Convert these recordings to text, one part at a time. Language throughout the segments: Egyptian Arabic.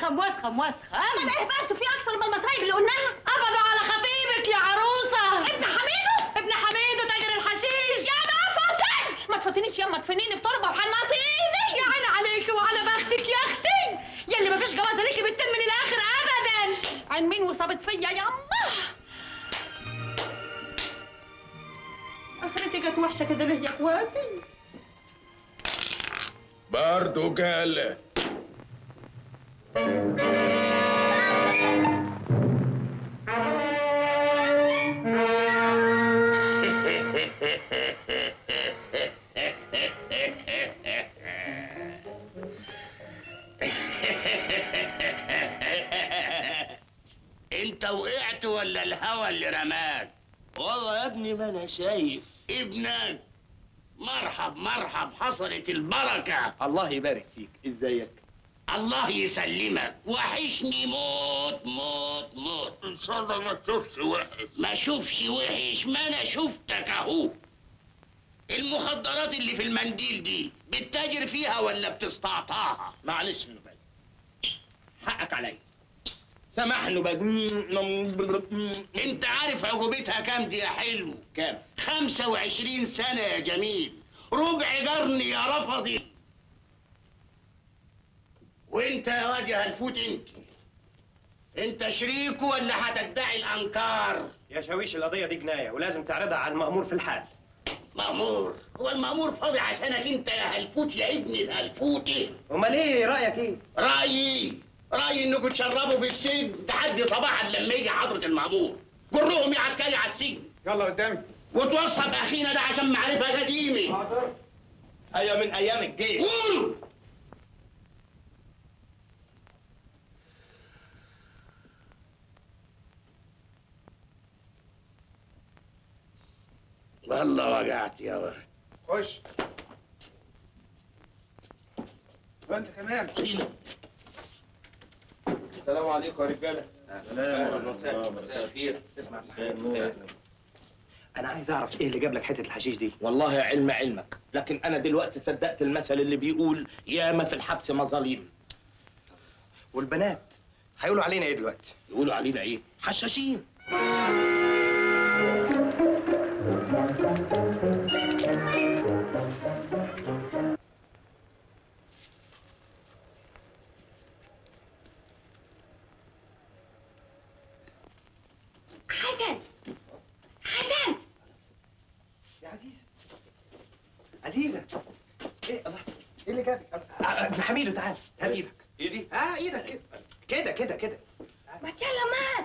موسخه موسخه موسخه ما ايه بس في اكثر من المصايب اللي قلناها ابدا على خطيبك يا عروسه ابن حميدو ابن حميدو تاجر الحشيش يا نفسك ما تفوتنيش يما تفنيني في تربه وحنطيني يا عيني عليكي وعلى بختك يا اختي يلي ما فيش جوازه ليكي بتتم للاخر ابدا عن مين وصابت فيا يما اخرتي كانت وحشه كده ليه يا اخواتي برضو قال انت وقعت ولا الهوى اللي رماك والله يا ابني ما انا شايف ابنك مرحب مرحب حصلت البركة الله يبارك فيك ازيك الله يسلمك وحشني موت موت موت ان شاء الله ما تشوفش وحش ما شوفش وحش ما انا شفتك اهو المخدرات اللي في المنديل دي بتتاجر فيها ولا بتستعطاها معلش نبال حقك عليا سامحني نبال انت عارف عقوبتها كام دي يا حلو كام 25 سنة يا جميل ربع قرن يا رفضي وانت يا وجه الفوت انت انت شريك ولا هتدعي الانكار يا شاويش القضيه دي جنايه ولازم تعرضها على المأمور في الحال مأمور هو المأمور فاضي عشانك انت يا هلفوت يا ابن الهلفوتي امال ايه رايك ايه رأيي رأيي انكم تشربوا في السجن لحد صباحا لما يجي حضرة المأمور قول لهم يا عسكري على السجن يلا قدامي وتوصف اخينا ده عشان معرفة قديمة ايوه من ايام الجيش قول والله وقعت يا ولد خش وانت كمان السلام عليكم يا رجاله مساء الخير اسمع انا عايز اعرف ايه اللي جاب لك حته الحشيش دي والله علم علمك لكن انا دلوقتي صدقت المثل اللي بيقول ياما في الحبس مظاليم والبنات هيقولوا علينا ايه دلوقتي يقولوا علينا ايه حشاشين حسن حسن يا عزيزه عزيزه ايه الله ايه اللي جابك أ- أ- ابن حميدو تعال هات ايدك ايدي اه ايدك كده كده كده كده ما يلا مات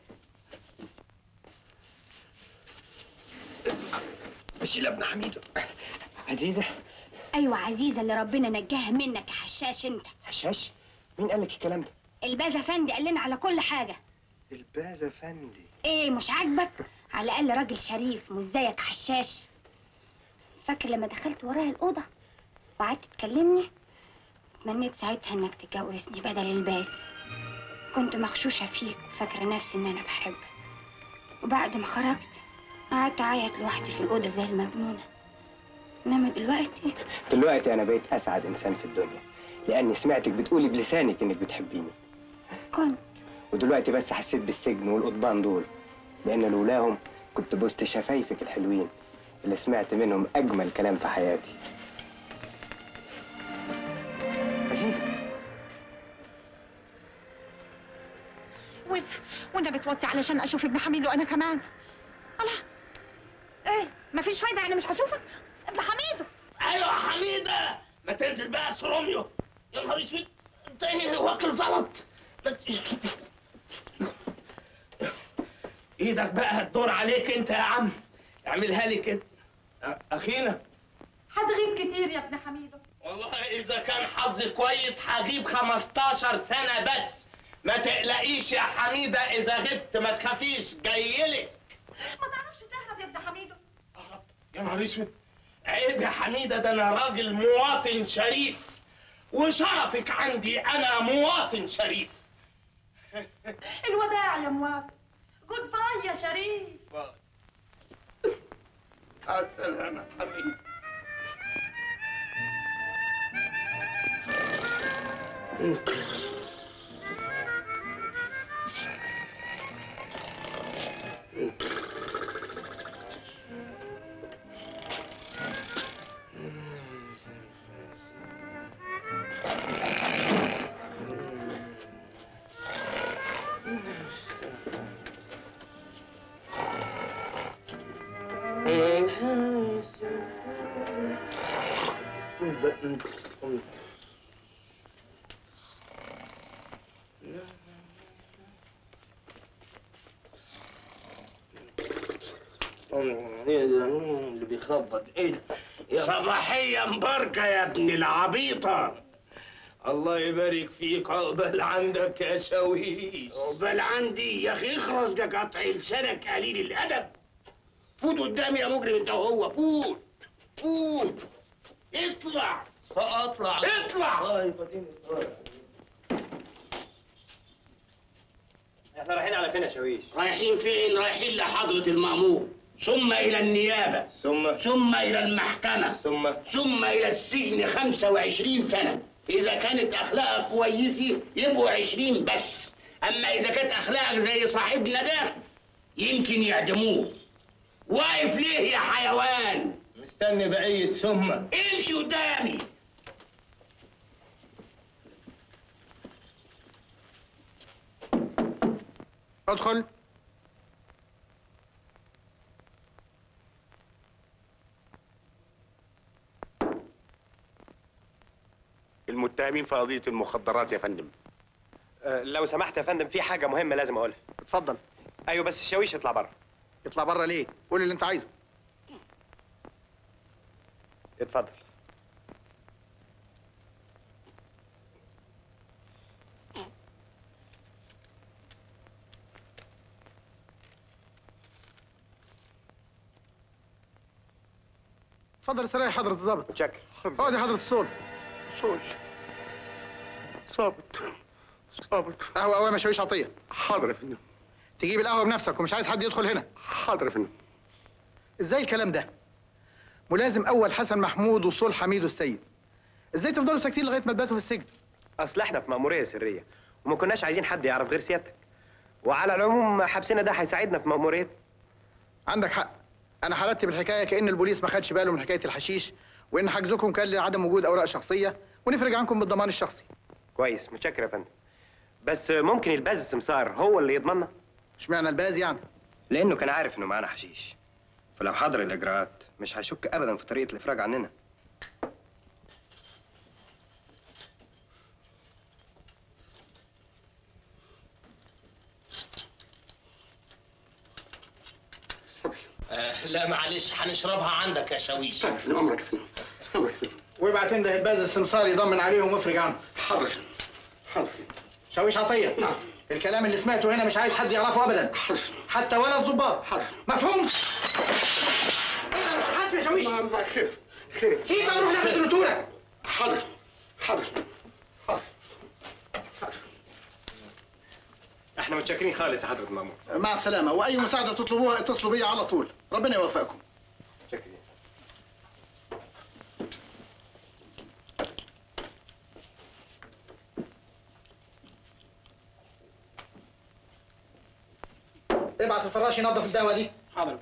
شيل يا ابن حميدو عزيزه ايوه عزيزه اللي ربنا نجاها منك يا حشاش انت حشاش مين قال لك الكلام ده البازا فندي قال لنا على كل حاجه البازا فندي ايه مش عاجبك على الاقل راجل شريف مش زيك حشاش فاكر لما دخلت ورايا الاوضه وقعدت تكلمني تمنيت ساعتها انك تتجوزني بدل الباز كنت مغشوشه فيك وفاكره نفسي ان انا بحبك وبعد ما خرجت قعدت اعيط لوحدي في الاوضه زي المجنونه انما دلوقتي دلوقتي انا بقيت اسعد انسان في الدنيا لاني سمعتك بتقولي بلسانك انك بتحبيني كنت ودلوقتي بس حسيت بالسجن والقضبان دول لان لولاهم كنت بوست شفايفك الحلوين اللي سمعت منهم اجمل كلام في حياتي عزيزه وانت وانا بتوطي علشان اشوف ابن حميد وانا كمان الله ايه مفيش فايده يعني مش هشوفك ابن حميد ايوه يا حميده ما تنزل بقى يا روميو يا نهار اسود انت ايه واكل زلط ما ت- ايدك بقى هتدور عليك انت يا عم اعملها لي كده أ- اخينا هتغيب كتير يا ابن حميد والله اذا كان حظي كويس هجيب 15 سنه بس ما تقلقيش يا حميده اذا غبت ما تخافيش جايلك ما تعرفش تهرب يا ابن حميد أهرب. يا نهار اسود عيب يا حميده ده انا راجل مواطن شريف وشرفك عندي انا مواطن شريف الوداع يا موافق جود باي يا شريف السلامة حبيبي اللي بيخبط ايه ده؟ يا صباحية مباركة يا ابن العبيطة الله يبارك فيك عقبال عندك يا شويش بل عندي يا اخي اخرس ده قطع لسانك قليل الادب فوت قدامي يا مجرم انت وهو فوت فوت اطلع سأطلع اطلع طيب اديني طالع. احنا رايحين على فين يا شاويش؟ رايحين فين رايحين لحضرة المأمور ثم إلى النيابة ثم ثم إلى المحكمة ثم ثم إلى السجن 25 سنة إذا كانت أخلاقك كويسة يبقوا 20 بس أما إذا كانت أخلاقك زي صاحبنا ده يمكن يعدموه واقف ليه يا حيوان مستني بقية ثم امشي قدامي ادخل المتهمين في قضية المخدرات يا فندم أه لو سمحت يا فندم في حاجة مهمة لازم أقولها اتفضل أيوه بس الشاويش يطلع بره اطلع بره ليه قول اللي انت عايزه اتفضل اتفضل استريح حضرة الظابط متشكر اقعد يا حضرة الصول صوت صابت صابت قهوة قهوة ما شويش عطية حاضر يا فندم تجيب القهوة بنفسك ومش عايز حد يدخل هنا حاضر يا فندم ازاي الكلام ده ملازم اول حسن محمود وصول حميد والسيد ازاي تفضلوا ساكتين لغايه ما تباتوا في السجن أصل إحنا في مأمورية سرية وما كناش عايزين حد يعرف غير سيادتك وعلى العموم حبسنا ده هيساعدنا في مأمورية عندك حق انا حلت بالحكايه كان البوليس ما خدش باله من حكايه الحشيش وان حجزكم كان لعدم وجود اوراق شخصيه ونفرج عنكم بالضمان الشخصي كويس متشكر يا فندم بس ممكن الباز السمسار هو اللي يضمننا اشمعنى الباز يعني لأنه كان عارف إنه معانا حشيش فلو حضر الإجراءات مش هيشك أبدا في طريقة الإفراج عننا آه لا معلش هنشربها عندك يا شويش عمرك يا فندم عمرك يا فندم وابعت انت الباز السمسار يضمن عليهم وافرج عنهم حاضر يا فندم حاضر شاويش عطيه نعم. الكلام اللي سمعته هنا مش عايز حد يعرفه ابدا حاضر حتى ولا الضباط حاضر مفهوم حاسب يا شاويش الله خير خير سيب اروح ناخد الرتوله حاضر حاضر حاضر احنا متشكرين خالص يا حضرة المأمور مع السلامه واي مساعده تطلبوها اتصلوا بيا على طول ربنا يوفقكم متشكرين ابعت الفراش ينظف الدواء دي حاضر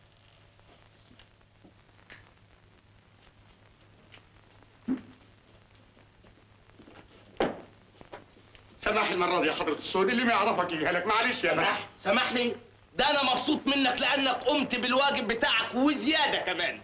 سماح المرة دي يا حضرة السود اللي ما يعرفك يجهلك معلش يا بح سامحني ده انا مبسوط منك لانك قمت بالواجب بتاعك وزياده كمان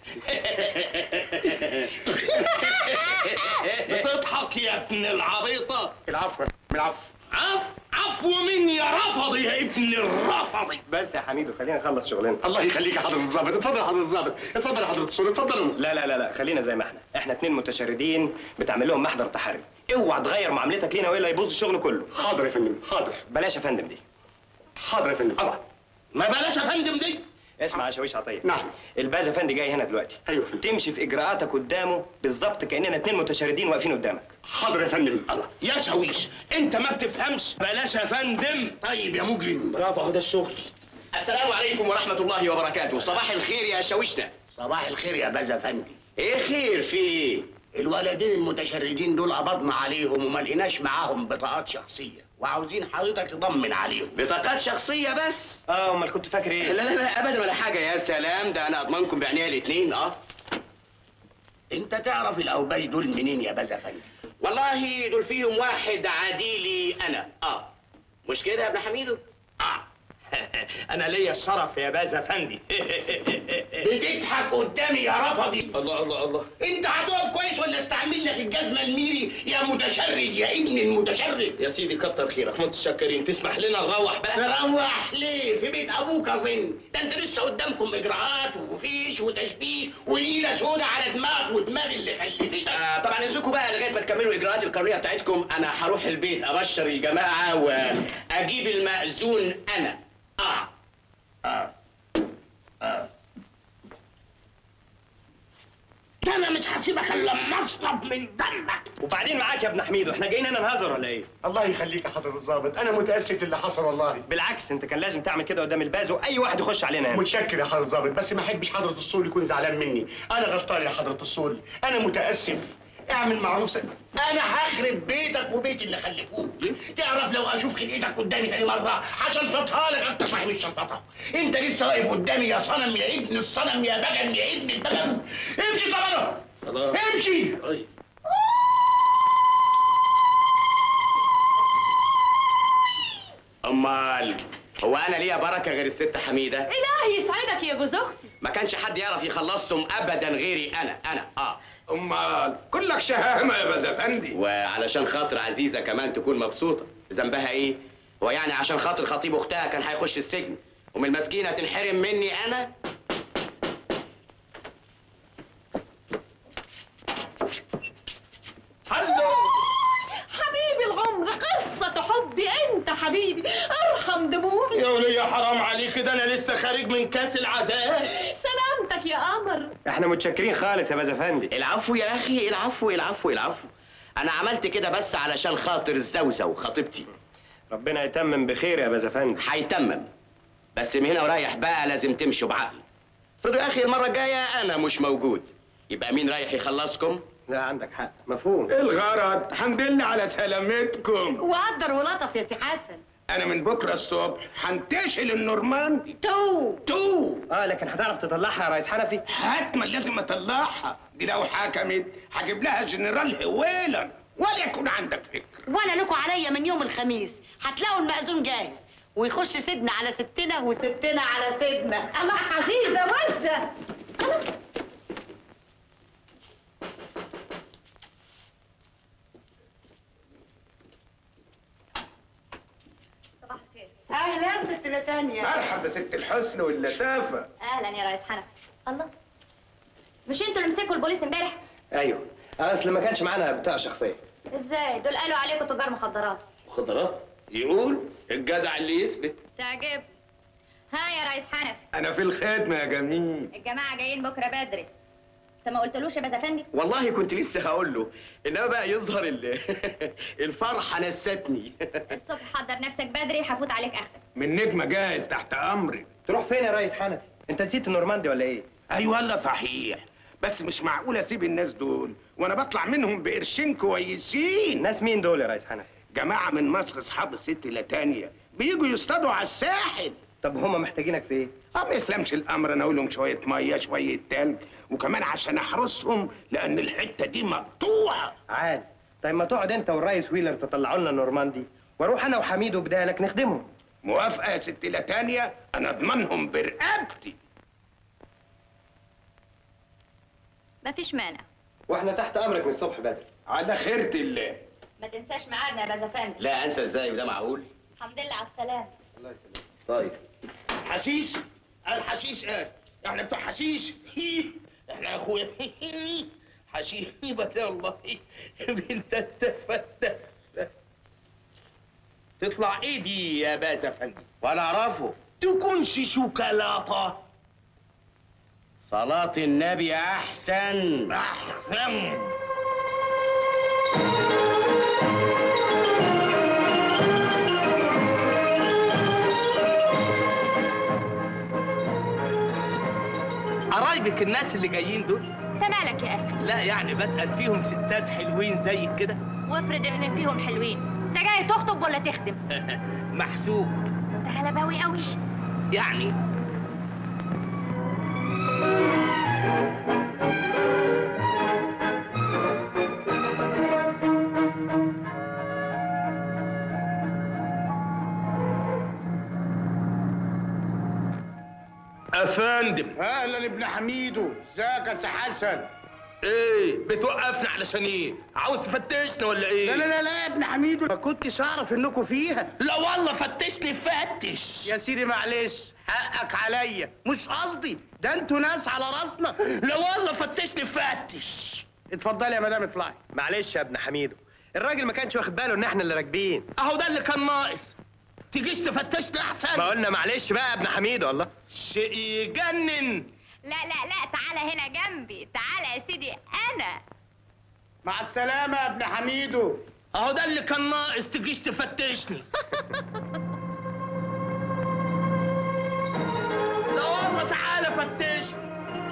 بتضحك يا ابن العبيطه العفو العفو عفو عفو مين يا رفضي يا ابن الرفضي بس يا حميدو خلينا نخلص شغلنا الله يخليك يا حضرة الضابط اتفضل يا حضرة الضابط اتفضل يا حضرة السود اتفضلوا لا لا لا لا خلينا زي ما احنا احنا اتنين متشردين بتعمل لهم محضر تحري اوعى تغير معاملتك لينا والا يبوظ الشغل كله حاضر يا فندم حاضر بلاش يا فندم دي حاضر يا فندم طبعا ما بلاش يا فندم دي اسمع يا شاويش عطيه نعم الباز افندي جاي هنا دلوقتي ايوه يا فندم تمشي في اجراءاتك قدامه بالظبط كاننا اتنين متشردين واقفين قدامك حاضر يا فندم الله يا شويش انت ما بتفهمش بلاش يا فندم طيب يا مجرم برافو اهو ده الشغل السلام عليكم ورحمة الله وبركاته صباح الخير يا شاوشنا صباح الخير يا باز افندي ايه خير في ايه الولدين المتشردين دول قبضنا عليهم وما لقيناش معاهم بطاقات شخصية وعاوزين حضرتك تضمن عليهم بطاقات شخصية بس اه امال كنت فاكر لا ايه لا لا ابدا ولا حاجة يا سلام ده انا اضمنكم بعينيا الاتنين اه انت تعرف الاوباش دول منين يا باز افندي والله دول فيهم واحد عديلي انا اه مش كده يا ابن حميدو اه انا ليا الشرف يا باز افندي بتضحك قدامي يا رفضي الله الله الله انت هتقف كويس ولا استعمل لك الجزمه الميري يا متشرد يا ابن المتشرد يا سيدي كتر خيرك متشكرين تسمح لنا نروح بقى تروح ليه في بيت ابوك اظن ده انت لسه قدامكم اجراءات وفيش وتشبيه وليله سودا على دماغ ودماغ اللي خلفتك آه طبعا اذنكم بقى لغايه ما تكملوا الاجراءات القانونيه بتاعتكم انا هروح البيت ابشر الجماعه واجيب المأذون انا اه اه اه ده انا مش هسيبك الا لما اشرب من دمك وبعدين معاك يا ابن حميد واحنا جايين هنا نهزر ولا ايه الله يخليك يا حضرة الضابط انا متاسف اللي حصل والله بالعكس انت كان لازم تعمل كده قدام الباز واي واحد يخش علينا هنا متشكر يا حضرة الضابط بس ما احبش حضرة الصول يكون زعلان مني انا غلطان يا حضرة الصول انا متاسف اعمل معروف س- انا هخرب بيتك وبيت اللي خلفوك تعرف لو اشوف خلقتك قدامي تاني مره هشلفطها لك اكتر ما هي مش شلفطها انت لسه واقف قدامي يا صنم يا ابن الصنم يا بجن يا ابن البجن امشي طبعا خلاص امشي طيب. امال هو انا ليا بركه غير الست حميده الهي يسعدك يا جوز اختي ما كانش حد يعرف يخلصهم ابدا غيري انا انا اه امال كلك شهامه يا باز افندي وعلشان خاطر عزيزه كمان تكون مبسوطه ذنبها ايه هو يعني عشان خاطر خطيب اختها كان هيخش السجن ومن المسكينه تنحرم مني انا هلو حبيبي العمر قصة حبي انت حبيبي ارحم دموعي يا ولية حرام عليك ده انا لسه خارج من كاس العذاب سلامتك يا قمر احنا متشكرين خالص يا باز افندي العفو يا اخي العفو العفو العفو انا عملت كده بس علشان خاطر الزوزة خطيبتي ربنا يتمم بخير يا باز افندي هيتمم بس من هنا ورايح بقى لازم تمشوا بعقل افرضوا يا اخي المره الجايه انا مش موجود يبقى مين رايح يخلصكم لا عندك حق مفهوم الغرض الحمد لله على سلامتكم وقدر ولطف يا سي حسن انا من بكره الصبح هنتشل النورماندي تو تو اه لكن هتعرف تطلعها يا ريس حنفي حتما لازم اطلعها دي لو حكمت هجيب لها جنرال هويلا ولا يكون عندك فكره وانا لكم عليا من يوم الخميس هتلاقوا المأذون جاهز ويخش سيدنا على ستنا وستنا على سيدنا الله عزيزة وزة صباح الخير اهلا ستنا تانية مرحبا ست الحسن واللطافه اهلا يا ريس حنفي الله مش انتوا اللي مسكوا البوليس امبارح ايوه اصل ما كانش معانا بتاع شخصيه ازاي دول قالوا عليكم تجار مخدرات مخدرات يقول الجدع اللي يثبت تعجب ها يا ريس حنفي انا في الخدمه يا جميل الجماعه جايين بكره بدري انت ما قلتلوش يا باز افندي والله كنت لسه هقول له انما بقى يظهر ال- الفرحه نستني الصبح حضر نفسك بدري هفوت عليك اخدك من نجمه جاهز تحت امرك تروح فين يا ريس حنفي انت نسيت النورماندي ولا ايه ايوه والله صحيح بس مش معقول اسيب الناس دول وانا بطلع منهم بقرشين كويسين الناس مين دول يا ريس حنفي جماعه من مصر اصحاب الست لتانية بيجوا يصطادوا على الساحل طب هما محتاجينك في ايه اه ما يسلمش الامر انا اقول لهم شويه ميه شويه تلج وكمان عشان احرسهم لان الحته دي مقطوعه عاد طيب ما تقعد انت والريس ويلر تطلعوا لنا النورماندي واروح انا وحميد وبدالك نخدمهم موافقه يا ست لتانية انا اضمنهم برقبتي مفيش مانع واحنا تحت امرك من الصبح بدري على خيرة الله ما تنساش ميعادنا يا باز افندي لا انسى ازاي وده معقول الحمد لله على السلامه طيب حشيش الحشيش اه احنا بتوع حشيش هي. احنا يا اخويا حشيش بس والله بنت التفتة تطلع ايه دي يا باز افندي ولا اعرفه تكونش شوكولاته صلاه النبي احسن احسن قرايبك الناس اللي جايين دول انت مالك يا اخي لا يعني بسأل فيهم ستات حلوين زيك كده وافرض ان فيهم حلوين انت جاي تخطب ولا تخدم محسوب انت غلباوي قوي يعني افندم اهلا ابن حميدو ازيك يا سي حسن ايه بتوقفنا علشان ايه عاوز تفتشنا ولا ايه لا لا لا لا يا ابن حميدو ما كنتش اعرف انكم فيها لا والله فتشني فتش يا سيدي معلش حقك عليا مش قصدي ده انتوا ناس على راسنا لا والله فتشني فتش اتفضلي يا مدام اطلعي معلش يا ابن حميدو الراجل ما كانش واخد باله ان احنا اللي راكبين اهو ده اللي كان ناقص تجيش تفتشنا احسن ما قلنا معلش بقى يا ابن حميدو الله شيء يجنن لا لا لا تعالى هنا جنبي تعالى يا سيدي انا مع السلامه يا ابن حميدو اهو ده اللي كان ناقص تجيش تفتشني لا والله تعالى فتشني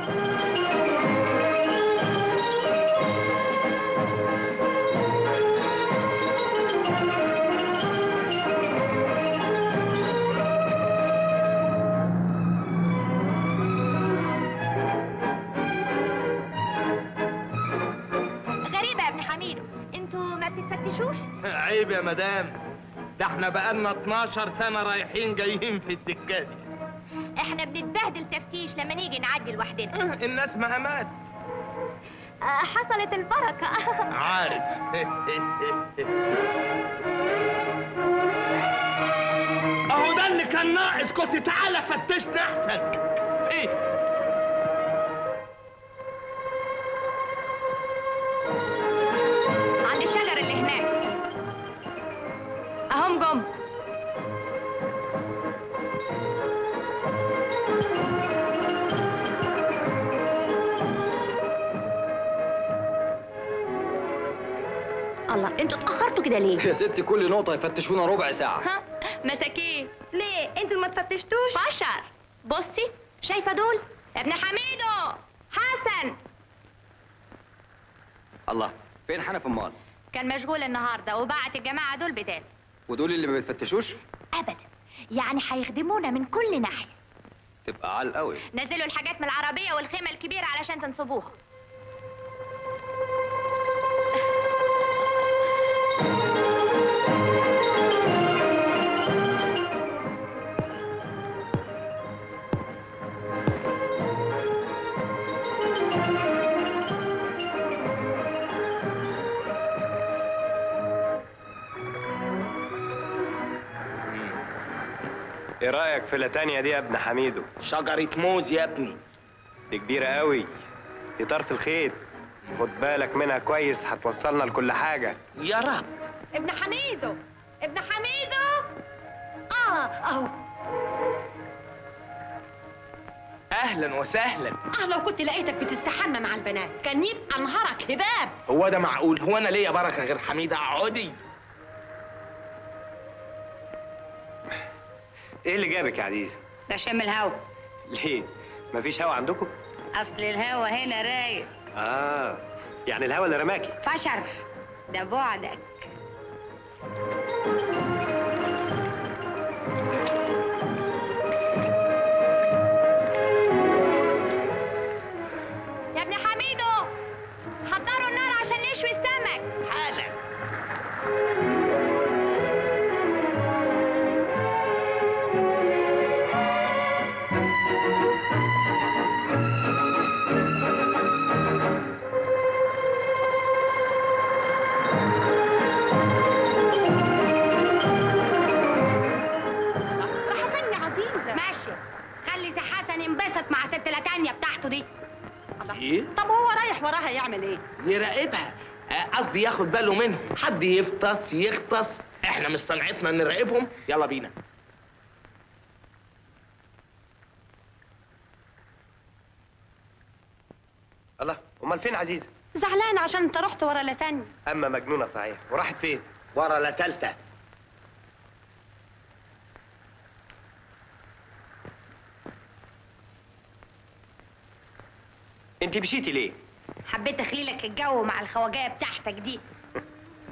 غريبة يا ابن حميدو انتوا ما بتتفتشوش عيب يا مدام ده احنا بقالنا 12 سنة رايحين جايين في السكة دي احنا بنتبهدل تفتيش لما نيجي نعدي لوحدنا الناس مهمات آه، حصلت البركة عارف اهو ده اللي كان ناقص كنت تعالى فتشنا احسن ايه عند الشجر اللي هناك اهم جم الله انتوا اتاخرتوا كده ليه يا ستي كل نقطة يفتشونا ربع ساعة ها مساكين ليه انتوا ما تفتشتوش بشر بصي شايفه دول ابن حميدو حسن الله فين حنف امال كان مشغول النهارده وبعت الجماعه دول بتاني ودول اللي ما بيتفتشوش ابدا يعني هيخدمونا من كل ناحيه تبقى عال قوي نزلوا الحاجات من العربيه والخيمه الكبيره علشان تنصبوها ايه رايك في لاتانيا دي يا ابن حميدو شجرة موز يا ابني دي كبيره قوي دي طرف الخيط خد بالك منها كويس هتوصلنا لكل حاجه يا رب ابن حميدو ابن حميدو اه اهو اهلا وسهلا اه لو كنت لقيتك بتستحمى مع البنات كان يبقى نهارك هباب هو ده معقول هو انا ليا بركه غير حميده اقعدي ايه اللي جابك يا عزيزه بشم الهوا ليه مفيش هوا عندكم اصل الهوا هنا رايق اه يعني الهوا اللي رماكي فشر ده بعدك يا ابن حميدو حضروا النار عشان نشوي السمك حالا راح فني عزيزه ماشي خلي سي حسن ينبسط مع ست لاتانيا بتاعته دي ايه طب هو رايح وراها يعمل ايه يراقبها آه، قصدي ياخد باله منهم حد يفطس يغطس احنا مش صنعتنا نراقبهم يلا بينا الله امال فين عزيزه زعلان عشان انت رحت ورا لتاني اما مجنونه صحيح وراحت فين ورا لا تالتة انت مشيتي ليه حبيت اخلي لك الجو مع الخواجايه بتاعتك دي